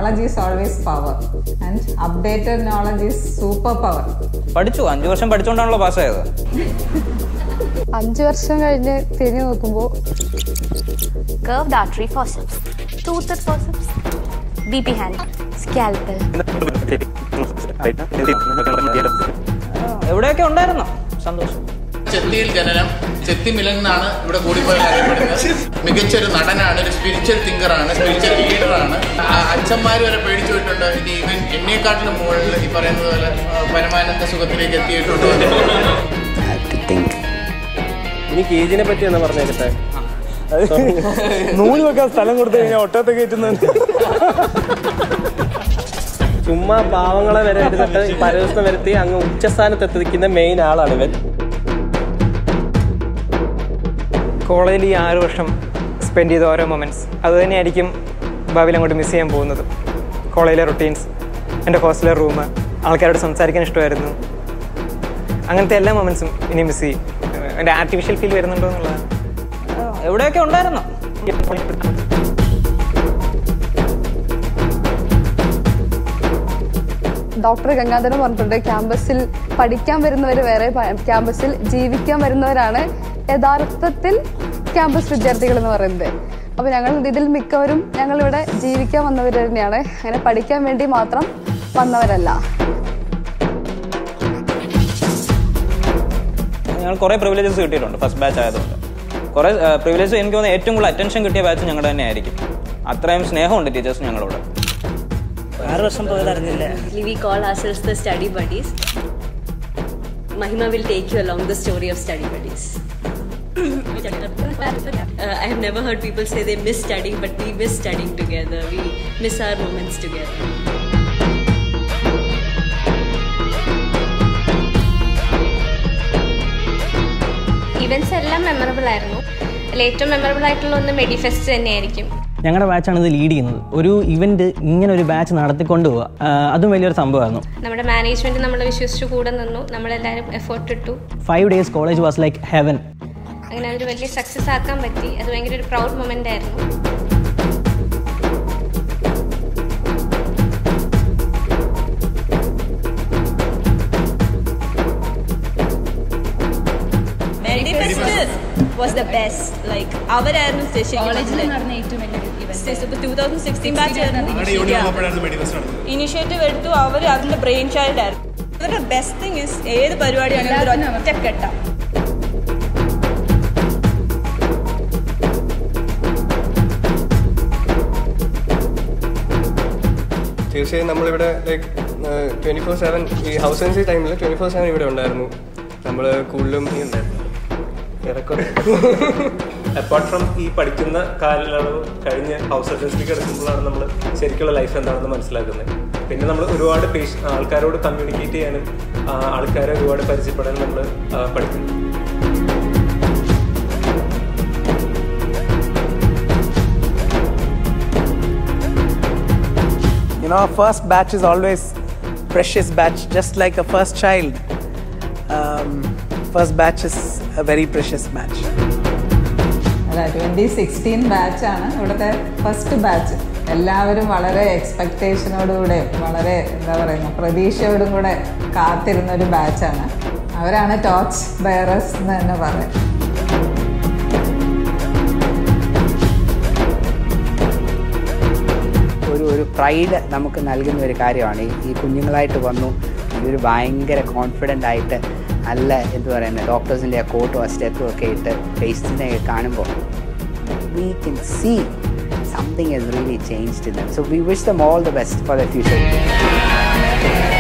Knowledge is always power and updated knowledge is super power പഠിച്ചു അഞ്ചു വർഷം പഠിച്ചുകൊണ്ടാണല്ലോ പാസ്സായത് അഞ്ചു വർഷം കഴിഞ്ഞ് തിരിഞ്ഞു നോക്കുമ്പോൾ curved artery forceps, toothed forceps, BP hand, scalpel. എവിടെയൊക്കെ ഉണ്ടായിരുന്നോ സന്തോഷം ചെത്തിയിൽ ജനനം ചെത്തി മിലൻ എന്നാണ് ഇവിടെ കൂടിപ്പോയി അറിയപ്പെടുന്നത് മികച്ചൊരു നടനാണ് ഒരു സ്പിരിച്വൽ തിങ്കറാണ് സ്പിരിച്വൽ ലീഡറാണ് അച്ഛന്മാർ വരെ പേടിച്ചു പോയിട്ടുണ്ട് ഇനി ഇവൻ എന്നെക്കാട്ടിലും മുകളിൽ ഈ പറയുന്നത് പോലെ ആ, പരമാനന്ദ സുഖത്തിലേക്ക് എത്തിയിട്ടുണ്ട് ഇനി കേജിനെ പറ്റി എന്ന് പറഞ്ഞേക്കട്ടെ നൂല് വെക്കാൻ സ്ഥലം കൊടുത്തു കഴിഞ്ഞാൽ ഒട്ടത്തെ കയറ്റുന്നുണ്ട് ചുമ്മാ പാവങ്ങളെ വരെ എടുത്തിട്ട് പരവസ്ഥ വരുത്തി അങ്ങ് ഉച്ചസ്ഥാനത്ത് എത്തിക്കുന്ന മെയിൻ ആളാണ് ഇവൻ കോളേജിൽ ഈ ആറ് വർഷം സ്പെൻഡ് ചെയ്ത ഓരോ മൊമെൻറ്റ്സ് അതുതന്നെയായിരിക്കും ഭാവിയിൽ അങ്ങോട്ട് മിസ് ചെയ്യാൻ പോകുന്നത് കോളേജിലെ റൊട്ടീൻസ് എൻ്റെ ഹോസ്റ്റലിലെ റൂം ആൾക്കാരോട് സംസാരിക്കാൻ ഇഷ്ടമായിരുന്നു അങ്ങനത്തെ എല്ലാ മൊമെൻറ്റ്സും ഇനി മിസ് ചെയ്യും എൻ്റെ ആർട്ടിഫിഷ്യൽ ഫീൽ വരുന്നുണ്ടോ എന്നുള്ളതാണ് എവിടെയൊക്കെ ഉണ്ടായിരുന്നോ ഡോക്ടർ ഗംഗാധരൻ പറഞ്ഞിട്ടുണ്ട് ക്യാമ്പസിൽ പഠിക്കാൻ വരുന്നവർ വേറെ പ- ക്യാമ്പസിൽ ജീവിക്കാൻ വരുന്നവരാണ് യഥാർത്ഥത്തിൽ ക്യാമ്പസ് വിദ്യാർത്ഥികൾ എന്ന് പറയുന്നത് അപ്പോൾ ഞങ്ങൾ ഇതിൽ മിക്കവരും ഞങ്ങൾ ഇവിടെ ജീവിക്കാൻ വന്നവർ തന്നെയാണ് അങ്ങനെ പഠിക്കാൻ വേണ്ടി മാത്രം വന്നവരല്ല ഞങ്ങൾ കുറേ പ്രിവിലേജസ് കിട്ടിയിട്ടുണ്ട് ഫസ്റ്റ് ബാച്ച് ആയതുകൊണ്ട് കുറേ പ്രിവിലേജസ് എനിക്ക് തോന്നുന്നു ഏറ്റവും കൂടുതൽ അറ്റൻഷൻ കിട്ടിയ ബാച്ച് ഞങ്ങളുടെ തന്നെ ആയിരിക്കും അത്രയും സ്നേഹമുണ്ട് ടീച്ചേഴ്സ് ഞങ്ങളോട് ആറ് വർഷം പോയത് അറിഞ്ഞില്ല We call ourselves the study buddies. Mahima will take you along the story of study buddies. uh, I have never heard people say they miss studying, but we miss studying together. We miss our moments together. Events എല്ലാം memorable ആയിരുന്നു അതിൽ ഏറ്റവും memorable ആയിട്ടുള്ള ഒന്ന് മെഡിഫെസ്റ്റ് തന്നെയായിരിക്കും ഞങ്ങളുടെ ബാച്ചാണ് ഇത് lead ചെയ്യുന്നത് ഒരു ഇവന്റ് ഇങ്ങനെ ഒരു ബാച്ച് നടത്തിക്കൊണ്ട് പോവുക ആ, അതും വലിയൊരു സംഭവമായിരുന്നു നമ്മുടെ മാനേജ്മെന്റ് നമ്മളെ വിശ്വസിച്ച് കൂടെ നിന്നു നമ്മളെല്ലാവരും എഫേർട്ട് ഇട്ടു five days college was like heaven അങ്ങനെ അതൊരു വലിയ സക്സസ് ആക്കാൻ പറ്റി അത് ഭയങ്കര ഒരു പ്രൗഡ് മൊമെന്റ് ആയിരുന്നു വാസ് ദ ബെസ്റ്റ് ലൈക്ക് അവരായിരുന്നു two thousand sixteen batch initiative എടുത്തു അവർ അതിന്റെ ബ്രെയിൻ ചൈൽഡ് ആയിരുന്നു ഇവരുടെ ബെസ്റ്റ് തിങ് ഇസ് ഏത് പരിപാടിയാണെങ്കിലും ഒറ്റക്കെട്ട തീർച്ചയായും നമ്മളിവിടെ ലൈക്ക് ട്വൻറ്റി ഫോർ സെവൻ ഈ ഹൗസ് എൻസി ടൈമിൽ ട്വൻറ്റി ഫോർ സെവൻ ഇവിടെ ഉണ്ടായിരുന്നു നമ്മൾ കൂടുതലും ഈ ഉണ്ടായിരുന്നു ഏറെക്കുറെ അപ്പാർട്ട് ഫ്രം ഈ പഠിക്കുന്ന കാലയളവ് കഴിഞ്ഞ് ഹൗസ് അറ്റൻസിലേക്ക് എടുക്കുമ്പോഴാണ് നമ്മൾ ശരിക്കുള്ള ലൈഫ് എന്താണെന്ന് മനസ്സിലാക്കുന്നത് പിന്നെ നമ്മൾ ഒരുപാട് പേഷ് ആൾക്കാരോട് കമ്മ്യൂണിക്കേറ്റ് ചെയ്യാനും ആ, ആൾക്കാരെ ഒരുപാട് പരിചയപ്പെടാനും നമ്മൾ പഠിക്കുന്നു You know, our first batch is always precious batch, just like a first child. Um, first batch is a very precious batch. അല്ല ട്വൻറ്റി സിക്സ്റ്റീൻ ബാച്ചാണ് ഇവിടുത്തെ ഫസ്റ്റ് ബാച്ച് എല്ലാവരും വളരെ എക്സ്പെക്റ്റേഷനോടുകൂടെ വളരെ എന്താ പറയുക പ്രതീക്ഷയോടും കൂടെ കാത്തിരുന്ന ഒരു ബാച്ചാണ് അവരാണ് ടോച്ച് ബെയറേഴ്സ് എന്ന് തന്നെ പറയാം ഒരു ഒരു പ്രൈഡ് നമുക്ക് നൽകുന്ന ഒരു കാര്യമാണ് ഈ- ഈ കുഞ്ഞുങ്ങളായിട്ട് വന്നു ഇവർ ഭയങ്കര കോൺഫിഡൻ്റ് ആയിട്ട് നല്ല എന്ത് പറയുന്നത് ഡോക്ടേഴ്സിൻ്റെ കോട്ടും സ്റ്റെത്തും ഒക്കെ ഇട്ട് ഫേസിനെ കാണുമ്പോൾ we can see something has really changed in them so we wish them all the best for the future